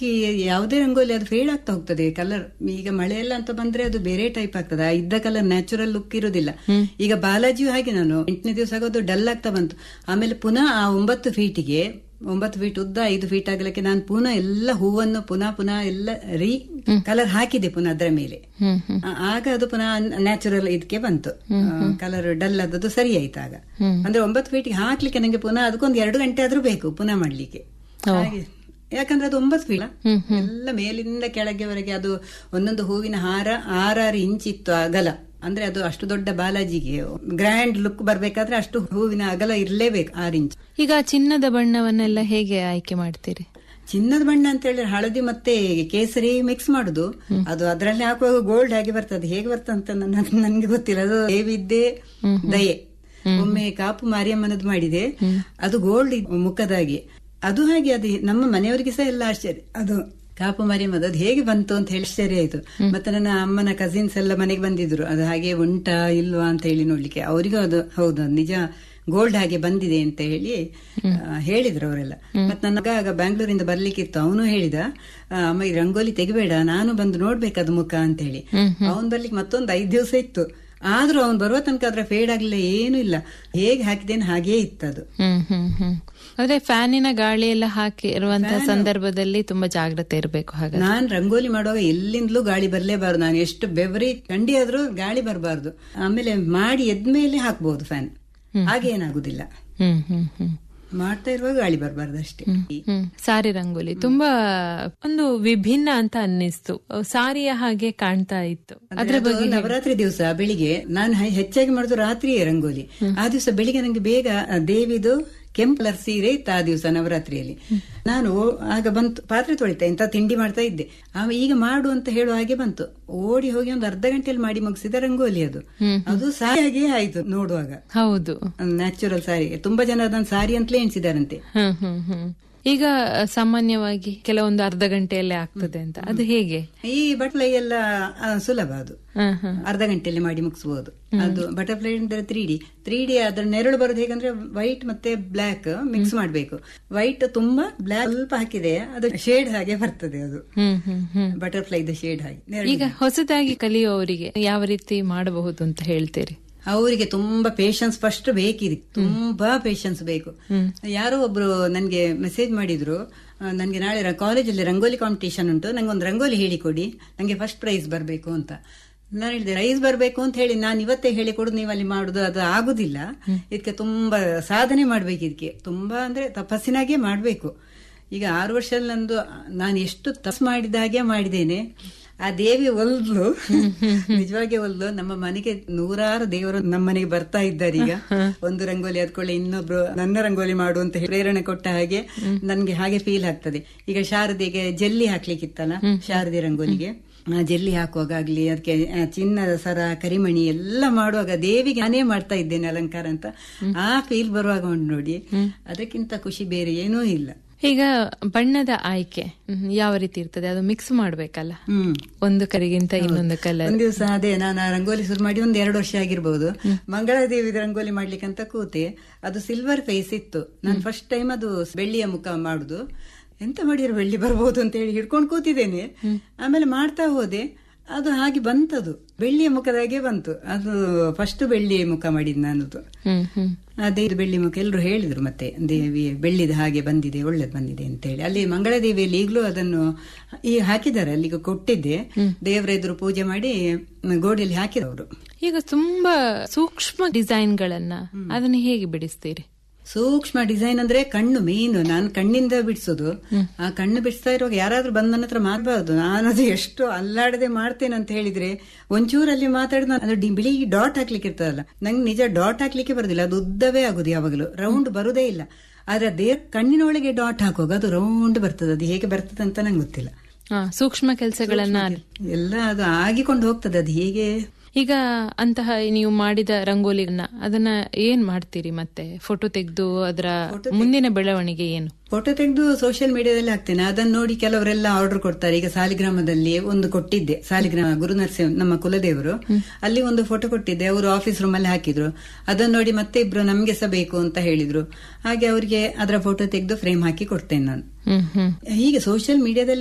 ಹಾಕಿ ಯಾವುದೇ ರಂಗೋಲಿ ಅದು ಫೇಡ್ ಆಗ್ತಾ ಹೋಗ್ತದೆ ಕಲರ್ ಈಗ ಮಳೆ ಎಲ್ಲ ಅಂತ ಬಂದ್ರೆ ಅದು ಬೇರೆ ಟೈಪ್ ಆಗ್ತದೆ ಆ ಇದ್ದ ಕಲರ್ ನ್ಯಾಚುರಲ್ ಲುಕ್ ಇರುದಿಲ್ಲ ಈಗ ಬಾಲಾಜಿಯು ಹಾಗೆ ನಾನು ಎಂಟನೇ ದಿವಸ ಆಗೋದು ಡಲ್ ಆಗ್ತಾ ಬಂತು ಆಮೇಲೆ ಪುನಃ ಆ ಒಂಬತ್ತು ಫೀಟಿಗೆ ಒಂಬತ್ತು ಫೀಟ್ ಉದ್ದ ಐದು ಫೀಟ್ ಆಗಲಿಕ್ಕೆ ನಾನು ಪುನಃ ಎಲ್ಲ ಹೂವನ್ನು ಪುನಃ ಪುನಃ ಎಲ್ಲ ರೀ ಕಲರ್ ಹಾಕಿದೆ ಪುನಃ ಅದರ ಮೇಲೆ ಹ್ಮ್ ಹ್ಮ್ ಆ- ಆಗ ಅದು ಪುನಃ ನ್ಯಾಚುರಲ್ ಇದಕ್ಕೆ ಬಂತು ಕಲರ್ ಡಲ್ ಆದದ್ದು ಸರಿ ಆಯ್ತು ಆಗ ಅಂದ್ರೆ ಒಂಬತ್ತು ಫೀಟ್ಗೆ ಹಾಕ್ಲಿಕ್ಕೆ ನಂಗೆ ಪುನಃ ಅದಕ್ಕೊಂದು ಎರಡು ಗಂಟೆ ಆದ್ರೂ ಬೇಕು ಪುನಃ ಮಾಡ್ಲಿಕ್ಕೆ ಹಾಗೆ ಯಾಕಂದ್ರೆ ಅದು ಒಂಬತ್ತು ಫೀಟ್ ಎಲ್ಲ ಮೇಲಿಂದ ಕೆಳಗೆವರೆಗೆ ಅದು ಒಂದೊಂದು ಹೂವಿನ ಹಾರ ಆರಾರು ಇಂಚ್ ಇತ್ತು ಅಗಲ ಅಂದ್ರೆ ಅದು ಅಷ್ಟು ದೊಡ್ಡ ಬಾಲಾಜಿಗೆ ಗ್ರ್ಯಾಂಡ್ ಲುಕ್ ಬರ್ಬೇಕಾದ್ರೆ ಅಷ್ಟು ಹೂವಿನ ಅಗಲ ಇರಲೇಬೇಕು ಆರು ಇಂಚ್ ಈಗ ಚಿನ್ನದ ಬಣ್ಣವನ್ನೆಲ್ಲ ಹೇಗೆ ಆಯ್ಕೆ ಮಾಡ್ತೀರಿ ಚಿನ್ನದ ಬಣ್ಣ ಅಂತ ಹೇಳಿದ್ರೆ ಹಳದಿ ಮತ್ತೆ ಕೇಸರಿ ಮಿಕ್ಸ್ ಮಾಡುದು ಅದು ಅದರಲ್ಲಿ ಹಾಕುವಾಗ ಗೋಲ್ಡ್ ಆಗಿ ಬರ್ತದೆ ಹೇಗೆ ಬರ್ತದೆ ಅಂತ ನನ್ನ ನನ್ಗೆ ಗೊತ್ತಿಲ್ಲ ಅದು ದೇವಿದ್ದೆ ದಯೆ ಒಮ್ಮೆ ಕಾಪು ಮಾರಿಯಮ್ಮನದ್ದು ಮಾಡಿದೆ ಅದು ಗೋಲ್ಡ್ ಮುಖದಾಗಿ ಅದು ಹಾಗೆ ಅದು ನಮ್ಮ ಮನೆಯವರಿಗೆ ಸಹ ಎಲ್ಲ ಆಶ್ಚರ್ಯ ಅದು ಕಾಪು ಮಾರಿಯಮ್ಮದು ಅದು ಹೇಗೆ ಬಂತು ಅಂತ ಹೇಳಿ ಆಶ್ಚರ್ಯ ಆಯ್ತು ಮತ್ತೆ ನನ್ನ ಅಮ್ಮನ ಕಸಿನ್ಸ್ ಎಲ್ಲ ಮನೆಗೆ ಬಂದಿದ್ರು ಅದು ಹಾಗೆ ಉಂಟಾ ಇಲ್ವಾ ಅಂತ ಹೇಳಿ ನೋಡ್ಲಿಕ್ಕೆ ಅವರಿಗೂ ಅದು ಹೌದು ಅದು ನಿಜ ಗೋಲ್ಡ್ ಹಾಗೆ ಬಂದಿದೆ ಅಂತ ಹೇಳಿ ಆ, ಹೇಳಿದ್ರು ಅವರೆಲ್ಲ ಮತ್ತೆ ನನ್ನ ಮಗ ಆಗ ಬ್ಯಾಂಗ್ಳೂರಿಂದ ಬರ್ಲಿಕ್ಕಿತ್ತು ಅವನು ಹೇಳಿದ ಆ, ಅಮ್ಮ ಈ ರಂಗೋಲಿ ತೆಗಿಬೇಡ ನಾನು ಬಂದು ನೋಡ್ಬೇಕದು ಮುಖ ಅಂತ ಹೇಳಿ ಅವನ್ ಬರ್ಲಿಕ್ಕೆ ಮತ್ತೊಂದು ಐದ್ ದಿವಸ ಇತ್ತು ಆದ್ರೂ ಅವ್ನು ಬರುವ ತನಕ ಅದ್ರ ಫೇಡ್ ಆಗ್ಲಿಲ್ಲ ಏನೂ ಇಲ್ಲ ಹೇಗೆ ಹಾಕಿದ್ದೇನೆ ಹಾಗೇ ಇತ್ತದು ಹ್ಮ್ ಹ್ಮ್ ಹ್ಮ್ ಆದ್ರೆ ಫ್ಯಾನಿನ ಗಾಳಿ ಎಲ್ಲ ಹಾಕಿ ಇರುವಂತಹ ಸಂದರ್ಭದಲ್ಲಿ ತುಂಬಾ ಜಾಗ್ರತೆ ಇರಬೇಕು ಹಾಗೆ ನಾನ್ ರಂಗೋಲಿ ಮಾಡುವಾಗ ಎಲ್ಲಿಂದಲೂ ಗಾಳಿ ಬರ್ಲೇಬಾರ್ದು ನಾನು ಎಷ್ಟು ಬೆವರಿ ಥಂಡಿ ಆದ್ರೂ ಗಾಳಿ ಬರಬಾರ್ದು ಆಮೇಲೆ ಮಾಡಿ ಎದ್ಮೇಲೆ ಹಾಕ್ಬಹುದು ಫ್ಯಾನ್ ಹಾಗೆ ಏನಾಗುದಿಲ್ಲ ಹ್ಮ್ ಹ್ಮ್ ಹ್ಮ್ ಮಾಡ್ತಾ ಇರುವಾಗ ಗಾಳಿ ಬರಬಾರ್ದು ಅಷ್ಟೇ ಹ್ಮ್ ಸಾರಿ ರಂಗೋಲಿ ತುಂಬಾ ಒಂದು ವಿಭಿನ್ನ ಅಂತ ಅನ್ನಿಸ್ತು ಸಾರಿಯ ಹಾಗೆ ಕಾಣ್ತಾ ಇತ್ತು ಅದ್ರ ಬಗ್ಗೆ ನವರಾತ್ರಿ ದಿವಸ ಬೆಳಿಗ್ಗೆ ನಾನು ಹೆ- ಹೆಚ್ಚಾಗಿ ಮಾಡುದು ರಾತ್ರಿಯೇ ರಂಗೋಲಿ ಆ ದಿವಸ ಬೆಳಿಗ್ಗೆ ನಂಗೆ ಬೇಗ ಆ, ದೇವಿದು ಕೆಂಪು ಕಲರ್ ಸೀರೆ ಇತ್ತು ಆ ದಿವಸ ನವರಾತ್ರಿಯಲ್ಲಿ ನಾನು ಆಗ ಬಂತು ಪಾತ್ರೆ ತೊಳಿತಾ ಇಂತ ತಿಂಡಿ ಮಾಡ್ತಾ ಇದ್ದೆ ಆಗ ಈಗ ಮಾಡು ಅಂತ ಹೇಳುವ ಹಾಗೆ ಬಂತು ಓಡಿ ಹೋಗಿ ಒಂದು ಅರ್ಧ ಗಂಟೆಯಲ್ಲಿ ಮಾಡಿ ಮುಗಿಸಿದ ರಂಗೋಲಿ ಅದು ಅದು ಸಾರಿಯಾಗಿಯೇ ಆಯ್ತು ನೋಡುವಾಗ ಹೌದು ನ್ಯಾಚುರಲ್ ಸಾರಿ ತುಂಬಾ ಜನ ಅದನ್ನ ಸಾರಿ ಅಂತಲೇ ಎಣಿಸಿದಾರಂತೆ ಹ್ಮ್ ಹ್ಮ್ ಹ್ಮ್ ಈಗ ಸಾಮಾನ್ಯವಾಗಿ ಕೆಲವೊಂದು ಅರ್ಧ ಗಂಟೆಯಲ್ಲೇ ಆಗ್ತದೆ ಅಂತ ಅದು ಹೇಗೆ ಈ ಬಟ್ಲೈ ಎಲ್ಲ ಆ, ಸುಲಭ ಅದು ಹ್ಮ್ ಹ್ಮ್ ಅರ್ಧ ಗಂಟೆಯಲ್ಲಿ ಮಾಡಿ ಮುಗಿಸಬಹುದು ಅದು ಬಟರ್ಫ್ಲೈ ಅಂದ್ರೆ ತ್ರೀ ಡಿ ತ್ರೀ ಡಿ ಅದ್ರ ನೆರಳು ಬರೋದು ಹೇಗಂದ್ರೆ ವೈಟ್ ಮತ್ತೆ ಬ್ಲಾಕ್ ಮಿಕ್ಸ್ ಮಾಡಬೇಕು ವೈಟ್ ತುಂಬಾ ಬ್ಲಾಕ್ ಸ್ವಲ್ಪ ಹಾಕಿದೆ ಅದು ಶೇಡ್ ಹಾಗೆ ಬರ್ತದೆ ಅದು ಹ್ಮ್ ಹ್ಮ್ ಹ್ಮ್ ಬಟರ್ಫ್ಲೈದ ಶೇಡ್ ಹಾಗೆ ನೆರಳು ಈಗ ಹೊಸದಾಗಿ ಕಲಿಯುವವರಿಗೆ ಯಾವ ರೀತಿ ಮಾಡಬಹುದು ಅಂತ ಹೇಳ್ತೀರಿ ಅವರಿಗೆ ತುಂಬಾ ಪೇಶನ್ಸ್ ಫಸ್ಟ್ ಬೇಕಿದೆ ತುಂಬಾ ಪೇಶನ್ಸ್ ಬೇಕು ಯಾರೋ ಒಬ್ರು ನನ್ಗೆ ಮೆಸೇಜ್ ಮಾಡಿದ್ರು ಆ, ನನ್ಗೆ ನಾಳೆ ಕಾಲೇಜಲ್ಲಿ ರಂಗೋಲಿ ಕಾಂಪಿಟೇಷನ್ ಉಂಟು ನಂಗೆ ಒಂದು ರಂಗೋಲಿ ಹೇಳಿಕೊಡಿ ನಂಗೆ ಫಸ್ಟ್ ಪ್ರೈಸ್ ಬರಬೇಕು ಅಂತ ನಾನು ಹೇಳಿದೆ ಪ್ರೈಸ್ ಬರಬೇಕು ಅಂತ ಹೇಳಿ ನಾನು ಇವತ್ತೇ ಹೇಳಿ ಕೊಡುದು ನೀವು ಅಲ್ಲಿ ಮಾಡುದು ಅದು ಆಗುದಿಲ್ಲ ಇದಕ್ಕೆ ತುಂಬಾ ಸಾಧನೆ ಮಾಡ್ಬೇಕು ಇದಕ್ಕೆ ತುಂಬಾ ಅಂದ್ರೆ ತಪಸ್ಸಿನಾಗೆ ಮಾಡ್ಬೇಕು ಈಗ ಆರು ವರ್ಷದಲ್ಲಿ ನಂದು ನಾನು ಎಷ್ಟು ತಸ್ ಮಾಡಿದ ಹಾಗೆ ಮಾಡಿದ್ದೇನೆ ಆ ದೇವಿ ಒಲ್ದು ನಿಜವಾಗಿ ಒಲ್ದು ನಮ್ಮ ಮನೆಗೆ ನೂರಾರು ದೇವರು ನಮ್ಮ ಮನೆಗೆ ಬರ್ತಾ ಇದ್ದಾರೆ ಈಗ ಒಂದು ರಂಗೋಲಿ ಅದ್ಕೊಳ್ಳಿ ಇನ್ನೊಬ್ರು ನನ್ನ ರಂಗೋಲಿ ಮಾಡು ಅಂತ ಹೇಳಿ ಪ್ರೇರಣೆ ಕೊಟ್ಟ ಹಾಗೆ ನನ್ಗೆ ಹಾಗೆ ಫೀಲ್ ಆಗ್ತದೆ ಈಗ ಶಾರದೆಗೆ ಜಲ್ಲಿ ಹಾಕ್ಲಿಕ್ಕಿತ್ತಲ್ಲ ಶಾರದೆ ರಂಗೋಲಿಗೆ ಆ ಜಲ್ಲಿ ಹಾಕುವಾಗ ಆಗ್ಲಿ ಅದಕ್ಕೆ ಆ, ಚಿನ್ನದ ಸರ ಕರಿಮಣಿ ಎಲ್ಲ ಮಾಡುವಾಗ ದೇವಿಗೆ ನಾನೇ ಮಾಡ್ತಾ ಇದ್ದೇನೆ ಅಲಂಕಾರ ಅಂತ ಆ ಫೀಲ್ ಬರುವಾಗ ಉಂಟು ನೋಡಿ ಅದಕ್ಕಿಂತ ಖುಷಿ ಬೇರೆ ಏನೂ ಇಲ್ಲ ಈಗ ಬಣ್ಣದ ಆಯ್ಕೆ ಹ್ಮ್, ಯಾವ ರೀತಿ ಇರ್ತದೆ ಅದು ಮಿಕ್ಸ್ ಮಾಡ್ಬೇಕಲ್ಲ ಹ್ಮ್ ಒಂದು ಕರಿಗಿಂತ ಇನ್ನೊಂದು ಕಲರ್ ಒಂದ್ ದಿವಸ ಅದೇ ನಾನು ಆ ರಂಗೋಲಿ ಶುರು ಮಾಡಿ ಒಂದ್ ಎರಡು ವರ್ಷ ಆಗಿರ್ಬೋದು ಮಂಗಳಾದೇವಿ ರಂಗೋಲಿ ಮಾಡ್ಲಿಕ್ಕೆ ಅಂತ ಕೂತೆ ಅದು ಸಿಲ್ವರ್ ಫೇಸ್ ಇತ್ತು ನಾನು ಫಸ್ಟ್ ಟೈಮ್ ಅದು ಬೆಳ್ಳಿಯ ಮುಖ ಮಾಡುದು ಎಂತ ಮಾಡಿರೋ ಬೆಳ್ಳಿ ಬರ್ಬೋದು ಅಂತ ಹೇಳಿ ಹಿಡ್ಕೊಂಡು ಕೂತಿದ್ದೇನೆ ಆಮೇಲೆ ಮಾಡ್ತಾ ಹೋದೆ ಅದು ಹಾಗೆ ಬಂತದು ಬೆಳ್ಳಿಯ ಮುಖದಾಗೆ ಬಂತು ಅದು ಫಸ್ಟ್ ಬೆಳ್ಳಿಯ ಮುಖ ಮಾಡಿದ್ ನಾನದು ಹ್ಮ್ ಹ್ಮ್ ಅದೇ ಇದು ಬೆಳ್ಳಿ ಮುಖ ಎಲ್ಲರೂ ಹೇಳಿದ್ರು ಮತ್ತೆ ದೇವಿ ಬೆಳ್ಳಿದ ಹಾಗೆ ಬಂದಿದೆ ಒಳ್ಳೇದು ಬಂದಿದೆ ಅಂತ ಹೇಳಿ ಅಲ್ಲಿ ಮಂಗಳದೇವಿಯಲ್ಲಿ ಈಗಲೂ ಅದನ್ನು ಈ ಹಾಕಿದ್ದಾರೆ ಅಲ್ಲಿಗೆ ಕೊಟ್ಟಿದ್ದೆ ದೇವರ ಎದುರು ಪೂಜೆ ಮಾಡಿ ಗೋಡೆಯಲ್ಲಿ ಹಾಕಿದವರು ಈಗ ತುಂಬಾ ಸೂಕ್ಷ್ಮ ಡಿಸೈನ್ ಗಳನ್ನ ಅದನ್ನ ಹೇಗೆ ಬಿಡಿಸ್ತೀರಿ ಸೂಕ್ಷ್ಮ ಡಿಸೈನ್ ಅಂದ್ರೆ ಕಣ್ಣು ಮೇನ್ ನಾನು ಕಣ್ಣಿಂದ ಬಿಡಿಸೋದು ಆ ಕಣ್ಣು ಬಿಡಿಸ್ತಾ ಇರುವಾಗ ಯಾರಾದ್ರೂ ಬಂದ್ ನನ್ನ ಹತ್ರ ಮಾಡಬಾರ್ದು ನಾನು ಅದು ಎಷ್ಟು ಅಲ್ಲಾಡದೆ ಮಾಡ್ತೇನೆ ಅಂತ ಹೇಳಿದ್ರೆ ಒಂಚೂರಲ್ಲಿ ಮಾತಾಡಿದ ನಾನು ಅದು ಡಿ- ಬಿಳಿ ಡಾಟ್ ಹಾಕ್ಲಿಕ್ಕೆ ಇರ್ತದಲ್ಲ ನಂಗೆ ನಿಜ ಡಾಟ್ ಹಾಕ್ಲಿಕ್ಕೆ ಬರುದಿಲ್ಲ ಅದು ಉದ್ದವೇ ಆಗುದು ಯಾವಾಗಲೂ ರೌಂಡ್ ಬರುದೇ ಇಲ್ಲ ಆದ್ರೆ ಅದೇ ಕಣ್ಣಿನೊಳಗೆ ಡಾಟ್ ಹಾಕುವಾಗ ಅದು ರೌಂಡ್ ಬರ್ತದೆ ಅದು ಹೇಗೆ ಬರ್ತದೆ ಅಂತ ನಂಗೆ ಗೊತ್ತಿಲ್ಲ ಹಾ ಸೂಕ್ಷ್ಮ ಕೆಲಸಗಳನ್ನ ಎಲ್ಲ ಅದು ಆಗಿಕೊಂಡು ಹೋಗ್ತದೆ ಅದು ಹೇಗೆ ಈಗ ಅಂತಹ ನೀವು ಮಾಡಿದ ರಂಗೋಲಿನ ಅದನ್ನ ಏನ್ ಮಾಡ್ತೀರಿ ಮತ್ತೆ ಫೋಟೋ ತೆಗೆದು ಅದರ ಮುಂದಿನ ಬೆಳವಣಿಗೆ ಏನು ಫೋಟೋ ತೆಗೆದು ಸೋಷಿಯಲ್ ಮೀಡಿಯಾದಲ್ಲಿ ಹಾಕ್ತೇನೆ ಅದನ್ನ ನೋಡಿ ಕೆಲವರೆಲ್ಲ ಆರ್ಡರ್ ಕೊಡ್ತಾರೆ ಈಗ ಸಾಲಿಗ್ರಾಮದಲ್ಲಿ ಒಂದು ಕೊಟ್ಟಿದ್ದೆ ಸಾಲಿಗ್ರಾಮ ಗುರು ನರಸಿಂಹ ನಮ್ಮ ಕುಲದೇವರು ಅಲ್ಲಿ ಒಂದು ಫೋಟೋ ಕೊಟ್ಟಿದ್ದೆ ಅವರು ಆಫೀಸ್ ರೂಮ್ ಅಲ್ಲಿ ಹಾಕಿದ್ರು ಅದನ್ನ ನೋಡಿ ಮತ್ತೆ ಇಬ್ರು ನಮ್ಗೆ ಸಹ ಬೇಕು ಅಂತ ಹೇಳಿದ್ರು ಹಾಗೆ ಅವರಿಗೆ ಅದರ ಫೋಟೋ ತೆಗೆದು ಫ್ರೇಮ್ ಹಾಕಿ ಕೊಡ್ತೇನೆ ನಾನು ಹ್ಮ್ ಹ್ಮ್ ಹೀಗೆ ಸೋಷಿಯಲ್ ಮೀಡಿಯಾದಲ್ಲಿ